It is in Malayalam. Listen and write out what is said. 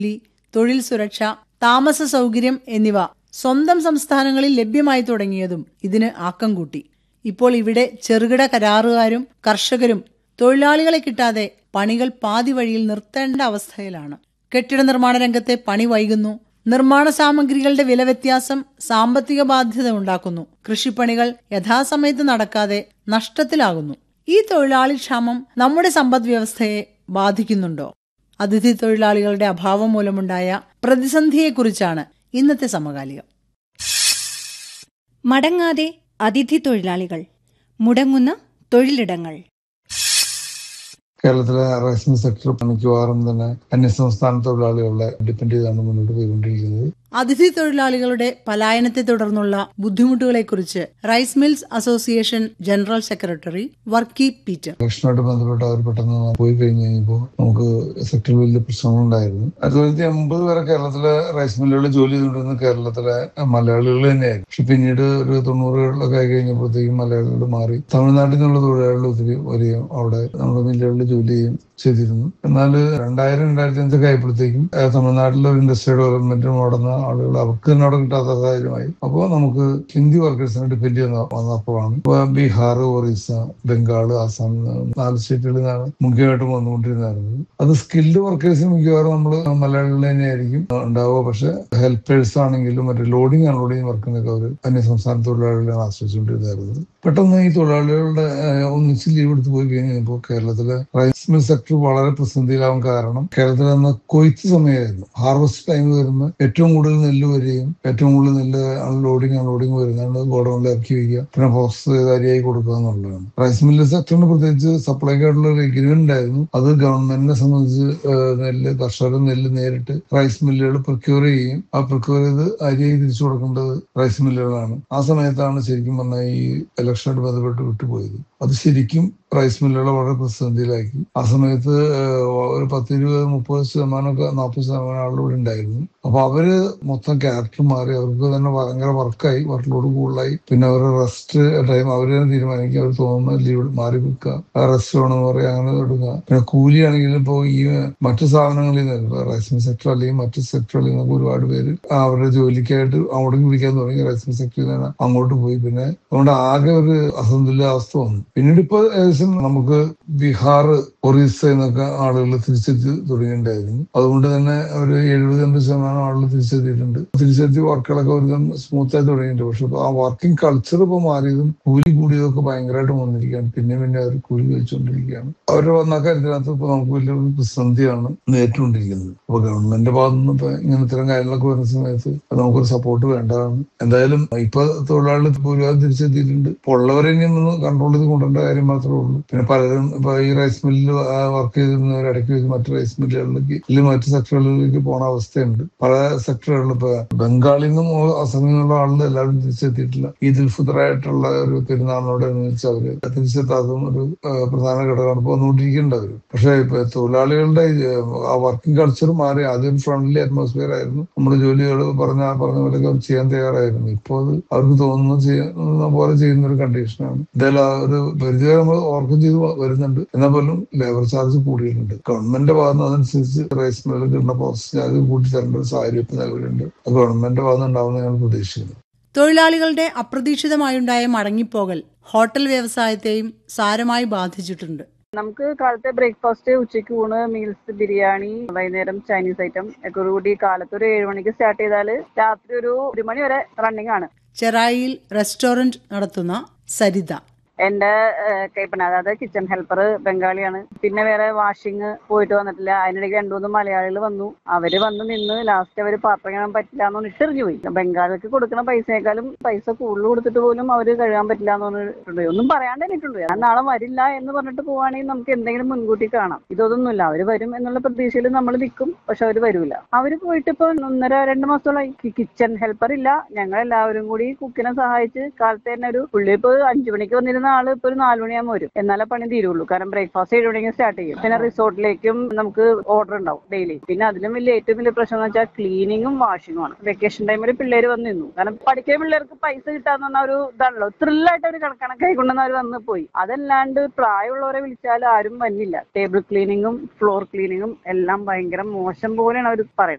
ജോലി തൊഴിൽ സുരക്ഷ താമസ സൗകര്യം എന്നിവ സ്വന്തം സംസ്ഥാനങ്ങളിൽ ലഭ്യമായി തുടങ്ങിയതും ഇതിന് ആക്കം കൂട്ടി ഇപ്പോൾ ഇവിടെ ചെറുകിട കരാറുകാരും കർഷകരും തൊഴിലാളികളെ കിട്ടാതെ പണികൾ പാതി വഴിയിൽ നിർത്തേണ്ട അവസ്ഥയിലാണ് കെട്ടിട നിർമ്മാണ രംഗത്തെ പണി വൈകുന്നു നിർമ്മാണ സാമഗ്രികളുടെ വില വ്യത്യാസം സാമ്പത്തിക ബാധ്യത ഉണ്ടാക്കുന്നു കൃഷിപ്പണികൾ യഥാസമയത്ത് നടക്കാതെ നഷ്ടത്തിലാകുന്നു ഈ തൊഴിലാളി ക്ഷാമം നമ്മുടെ സമ്പദ് വ്യവസ്ഥയെ ബാധിക്കുന്നുണ്ടോ അതിഥി തൊഴിലാളികളുടെ അഭാവം മൂലമുണ്ടായ പ്രതിസന്ധിയെക്കുറിച്ചാണ് ഇന്നത്തെ സമകാലികം മടങ്ങാതെ അതിഥി തൊഴിലാളികൾ മുടങ്ങുന്ന തൊഴിലിടങ്ങൾ കേരളത്തിലെ റൈസ് മിൽ സെക്ടർ മിക്കവാറും തന്നെ അന്യസംസ്ഥാന തൊഴിലാളികളെ ഡിപ്പെൻഡ് ചെയ്താണ് മുന്നോട്ട് പോയിക്കൊണ്ടിരിക്കുന്നത് അതിഥി തൊഴിലാളികളുടെ പലായനത്തെ തുടർന്നുള്ള ബുദ്ധിമുട്ടുകളെക്കുറിച്ച് rice mills association general secretary Varkey Peter ഇലക്ഷനുമായിട്ട് ബന്ധപ്പെട്ട് അവർ പെട്ടെന്ന് പോയി കഴിഞ്ഞ് കഴിഞ്ഞപ്പോൾ നമുക്ക് സെക്ടറിൽ വലിയ പ്രശ്നങ്ങളുണ്ടായിരുന്നു ആയിരത്തി തൊള്ളായിരത്തി എൺപത് വരെ കേരളത്തിലെ റൈസ് മില്ലുകളിൽ ജോലി ചെയ്തുകൊണ്ടിരുന്ന കേരളത്തിലെ മലയാളികൾ തന്നെയായിരുന്നു പക്ഷെ പിന്നീട് ഒരു തൊണ്ണൂറുകളിലൊക്കെ ആയി കഴിഞ്ഞപ്പോഴത്തേക്കും മലയാളികൾ മാറി തമിഴ്നാട്ടിൽ നിന്നുള്ള തൊഴിലാളികൾ ഒത്തിരി വരികയും അവിടെ നമ്മുടെ മില്ലുകളിൽ ജോലി ചെയ്യുകയും ചെയ്തിരുന്നു എന്നാൽ രണ്ടായിരം രണ്ടായിരത്തി അഞ്ചൊക്കെ ആയപ്പോഴത്തേക്കും ഏഹ്, തമിഴ്നാട്ടിലെ ഒരു ഇൻഡസ്ട്രി ഡെവലപ്മെന്റിന് ഓടുന്ന ആളുകൾ അവർക്ക് തന്നെ അവിടെ കിട്ടാത്ത സാഹചര്യമായി അപ്പോൾ നമുക്ക് ഹിന്ദി വർക്കേഴ്സിനെ ഡിപ്പെൻഡ് ചെയ്യുന്ന വന്നപ്പോഴാണ് ഇപ്പൊ ബീഹാർ ഒറീസ ബംഗാൾ ആസാം എന്ന് നാല് സ്റ്റേറ്റുകളിൽ നിന്നാണ് മുഖ്യമായിട്ടും വന്നുകൊണ്ടിരുന്നത് അത് സ്കിൽഡ് വർക്കേഴ്സിന് മിക്കവാറും നമ്മൾ മലയാളികൾ തന്നെയായിരിക്കും ഉണ്ടാവുക പക്ഷെ ഹെൽപ്പേഴ്സ് ആണെങ്കിലും മറ്റേ ലോഡിങ് അൺലോഡിങ് വർക്കിനൊക്കെ അവർ അന്യ സംസ്ഥാന തൊഴിലാളികളെയാണ് ആശ്രയിച്ചുകൊണ്ടിരുന്നത് പെട്ടെന്ന് ഈ തൊഴിലാളികളുടെ ഏഹ്, ഒന്നിച്ച് ലീവ് എടുത്ത് പോയി കഴിഞ്ഞപ്പോൾ കേരളത്തിലെ റൈസ് മിൽ സെക്ടർ വളരെ പ്രതിസന്ധിയിലാവാൻ കാരണം കേരളത്തിൽ അന്ന് കൊയ്ത്ത് സമയമായിരുന്നു ഹാർവസ്റ്റ് ടൈം വരുന്ന ഏറ്റവും കൂടുതൽ നെല്ല് വരികയും ഏറ്റവും കൂടുതൽ നെല്ല് അൺലോഡിങ് അൺലോഡിങ് വരുന്നതാണ് ഗോഡൌണിൽ ഇറക്കി വയ്ക്കുക പിന്നെ പ്രോസസ് കാര്യമായി കൊടുക്കുക എന്നുള്ളതാണ് റൈസ് മില്ല് സെക്ടറിന് പ്രത്യേകിച്ച് സപ്ലൈക്ക് ആയിട്ടുള്ള ഒരു എഗ്രിമെന്റ് ഉണ്ടായിരുന്നു അത് ഗവൺമെന്റിനെ സംബന്ധിച്ച് ഏഹ്, നെല്ല് കർഷകർ നെല്ല് നേരിട്ട് റൈസ് മില്ലുകൾ പ്രൊക്യൂർ ചെയ്യും ആ പ്രൊക്യൂർ ചെയ്ത് അരിയായി തിരിച്ചു കൊടുക്കേണ്ടത് റൈസ് മില്ലുകളാണ് ആ സമയത്താണ് ശരിക്കും പറഞ്ഞാൽ ഈ ഇലക്ഷനായിട്ട് ബന്ധപ്പെട്ട് വിട്ടുപോയത് അത് ശരിക്കും റൈസ് മില്ലുകളെ വളരെ പ്രതിസന്ധിയിലാക്കി ആ സമയത്ത് ഏഹ്, ഒരു പത്ത് ഇരുപത് മുപ്പത് ശതമാനമൊക്കെ നാൽപ്പത് ശതമാനം ആളുകൾ ഇവിടെ ഉണ്ടായിരുന്നു അപ്പൊ അവര് മൊത്തം ക്യാരക്ടർ മാറി അവർക്ക് തന്നെ ഭയങ്കര വർക്കായി വർക്ക് ലോഡ് കൂടുതലായി പിന്നെ അവർ റെസ്റ്റ് ടൈം അവർ തന്നെ തീരുമാനിക്കുക അവർ തോന്നുന്ന ലീവ് മാറി വെക്കുക റെസ്റ്റ് വേണമെന്ന് പറയുക അങ്ങനെ എടുക്കുക പിന്നെ കൂലിയാണെങ്കിലും ഇപ്പോൾ ഈ മറ്റു സ്ഥാപനങ്ങളിൽ നിന്ന് ഇപ്പൊ റൈസ് മിൽ സെക്ടർ അല്ലെങ്കിൽ മറ്റു സെക്ടറുകളിൽ നിന്നൊക്കെ ഒരുപാട് പേര് അവരുടെ ജോലിക്കായിട്ട് അങ്ങോട്ടേക്ക് വിളിക്കാൻ തുടങ്ങി റൈസ് മിൽ സെക്ടറിൽ നിന്ന് അങ്ങോട്ട് പോയി പിന്നെ അതുകൊണ്ട് ആകെ ഒരു അസന്തുലിതാവസ്ഥ വന്നു പിന്നീട് ഇപ്പൊ ഏകദേശം നമുക്ക് ബീഹാർ ഒറീസ എന്നൊക്കെ ആളുകൾ തിരിച്ചെത്തി തുടങ്ങിയിട്ടുണ്ടായിരുന്നു അതുകൊണ്ട് തന്നെ ഒരു എഴുപത് എൺപത് ശതമാനം ആളുകൾ തിരിച്ചെത്തിയിട്ടുണ്ട് തിരിച്ചെത്തി വർക്കുകളൊക്കെ ഒരു സ്മൂത്ത് ആയി തുടങ്ങിയിട്ടുണ്ട് പക്ഷെ ഇപ്പൊ ആ വർക്കിംഗ് കൾച്ചർ ഇപ്പൊ മാറിയതും കൂലി കൂടിയതൊക്കെ ഭയങ്കരമായിട്ട് വന്നിരിക്കുകയാണ് പിന്നെ പിന്നെ അവർ കൂലി കഴിച്ചുകൊണ്ടിരിക്കുകയാണ് അവരുടെ വന്ന കാര്യത്തിനകത്ത് ഇപ്പൊ നമുക്ക് വലിയൊരു പ്രതിസന്ധിയാണ് നേരിട്ടുകൊണ്ടിരിക്കുന്നത് അപ്പൊ ഗവൺമെന്റിന്റെ ഭാഗത്തു നിന്ന് ഇപ്പൊ ഇങ്ങനെ ഇത്തരം കാര്യങ്ങളൊക്കെ വരുന്ന സമയത്ത് അത് നമുക്കൊരു സപ്പോർട്ട് വേണ്ടതാണ് എന്തായാലും ഇപ്പൊ തൊഴിലാളികൾ ഭൂരിഭാഗം തിരിച്ചെത്തിയിട്ടുണ്ട് ഇപ്പൊ ഉള്ളവരെ ഇനി ഒന്ന് കൺട്രോൾ ചെയ്ത് കൊണ്ടുവരേണ്ട കാര്യം മാത്രമേ ഉള്ളൂ പിന്നെ പലരും ഇപ്പൊ ഈ റൈസ് മില്ലിൽ വർക്ക് ചെയ്തിരുന്നവർ ഇടയ്ക്ക് വെച്ച് മറ്റു റൈസ് മില്ലുകളിലേക്ക് അല്ലെങ്കിൽ മറ്റു സെക്ടറുകളിലേക്ക് പോണ അവസ്ഥയുണ്ട് പല സെക്ടറുകളിൽ ഇപ്പൊ ബംഗാളിൽ നിന്നും അസമിൽ നിന്നുള്ള ആളുകൾ എല്ലാവരും തിരിച്ചെത്തിയിട്ടില്ല ഈദുൽ ഫിത്തറായിട്ടുള്ള ഒരു പെരുന്നാളിനോടനുബന്ധിച്ച് അവര് തിരിച്ചെത്താത്തതും ഒരു ആ, പ്രധാന ഘടകമാണ് ഇപ്പൊ വന്നുകൊണ്ടിരിക്കേണ്ടത് അവര് പക്ഷെ ഇപ്പൊ തൊഴിലാളികളുടെ ഈ, ആ വർക്കിംഗ് കൾച്ചർ മാറി ആദ്യം ഫ്രണ്ട്ലി അറ്റ്മോസ്ഫിയർ ആയിരുന്നു നമ്മുടെ ജോലികൾ പറഞ്ഞ പറഞ്ഞ പോലെയൊക്കെ അവർ ചെയ്യാൻ തയ്യാറായിരുന്നു ഇപ്പോൾ അത് അവർക്ക് തോന്നുന്നു ചെയ്യുന്ന പോലെ ചെയ്യുന്ന ഒരു കണ്ടീഷനാണ് എന്തായാലും ആ ഒരു പരിധി നമ്മൾ ഓർക്കം ചെയ്ത് വ- വരുന്നുണ്ട് എന്നാൽ പോലും ലേബർ ചാർജ് കൂടിയിട്ടുണ്ട് ഗവൺമെന്റിന്റെ ഭാഗത്ത് അതനുസരിച്ച് റൈസ് മില്ലിൽ കിട്ടുന്ന പ്രോസസ് ചാർജ് കൂട്ടി തരേണ്ട ഒരു സാഹചര്യം ഇപ്പൊ നിലവിലുണ്ട് അത് ഗവൺമെന്റിന്റെ ഭാഗത്ത് ഉണ്ടാവുന്ന ഞങ്ങൾ പ്രതീക്ഷിക്കുന്നു തൊഴിലാളികളുടെ അപ്രതീക്ഷിതമായുണ്ടായ മടങ്ങിപ്പോകൽ ഹോട്ടൽ വ്യവസായത്തെയും സാരമായി ബാധിച്ചിട്ടുണ്ട് നമുക്ക് കാലത്തെ ബ്രേക്ക്ഫാസ്റ്റ് ഉച്ചയ്ക്ക് ഊണ് മീൽസ് ബിരിയാണി വൈകുന്നേരം ചൈനീസ് ഐറ്റം ഒക്കെ കൂടി കാലത്ത് ഒരു ഏഴ് മണിക്ക് സ്റ്റാർട്ട് ചെയ്താൽ രാത്രി ഒരു ഒരു മണി വരെ റണ്ണിങ് ആണ് ചെറായിയിൽ റെസ്റ്റോറന്റ് നടത്തുന്ന സരിത എന്റെ ഏഹ്, കൈപ്പണ അതായത് കിച്ചൺ ഹെൽപ്പർ ബംഗാളിയാണ് പിന്നെ വേറെ വാഷിങ് പോയിട്ട് വന്നിട്ടില്ല അതിനിടയ്ക്ക് രണ്ടു മൂന്ന് മലയാളികൾ വന്നു അവര് വന്ന് നിന്ന് ലാസ്റ്റ് അവര് പാത്രം കഴുകാൻ പറ്റില്ല എന്ന് പറഞ്ഞിട്ട് എറിഞ്ഞു പോയി ബംഗാളിക്ക് കൊടുക്കുന്ന പൈസയേക്കാളും പൈസ കൂടുതൽ കൊടുത്തിട്ട് പോലും അവര് കഴുകാൻ പറ്റില്ല എന്ന് പറഞ്ഞിട്ടുണ്ട് ഒന്നും പറയാണ്ട് തന്നിട്ടുണ്ട് ഞാൻ നാളെ വരില്ല എന്ന് പറഞ്ഞിട്ട് പോവാണെങ്കിൽ നമുക്ക് എന്തെങ്കിലും മുൻകൂട്ടി കാണാം ഇതൊന്നുമില്ല അവര് വരും എന്നുള്ള പ്രതീക്ഷയിൽ നമ്മൾ നിൽക്കും പക്ഷെ അവര് വരൂല അവര് പോയിട്ട് ഇപ്പൊ ഒന്നര രണ്ട് മാസത്തോളായി കിച്ചൺ ഹെൽപ്പർ ഇല്ല ഞങ്ങൾ എല്ലാവരും കൂടി കുക്കിനെ സഹായിച്ച് കാലത്ത് തന്നെ ഒരു പുള്ളി ഇപ്പൊ അഞ്ചു മണിക്ക് വന്നിരുന്ന ആള് ഇപ്പൊ ഒരു നാല് മണിയാകുമ്പോൾ വരും എന്നാലേ പണി തീരുള്ളൂ കാരണം ബ്രേക്ക്ഫാസ്റ്റ് ഏഴ് മണിക്ക് സ്റ്റാർട്ട് ചെയ്യും പിന്നെ റിസോർട്ടിലേക്കും നമുക്ക് ഓർഡർ ഉണ്ടാവും ഡെയിലി പിന്നെ അതിലും വലിയ ഏറ്റവും വലിയ പ്രശ്നം എന്ന് വെച്ചാൽ ക്ലീനിങ്ങും വാഷിങ്ങും ആണ് വെക്കേഷൻ ടൈമിൽ പിള്ളേര് വന്ന് നിന്നു കാരണം പഠിക്കുന്ന പിള്ളേർക്ക് പൈസ കിട്ടാന്ന് പറഞ്ഞ ഒരു ഇതാണല്ലോ ത്രില്ലായിട്ട് അവർ കണക്കായി കൊണ്ടുവന്ന് അവർ വന്ന് പോയി അതല്ലാണ്ട് പ്രായമുള്ളവരെ വിളിച്ചാൽ ആരും വന്നില്ല ടേബിൾ ക്ലീനിങ്ങും ഫ്ലോർ ക്ലീനിങ്ങും എല്ലാം ഭയങ്കര മോശം പോലെയാണ് അവർ പറയുന്നത്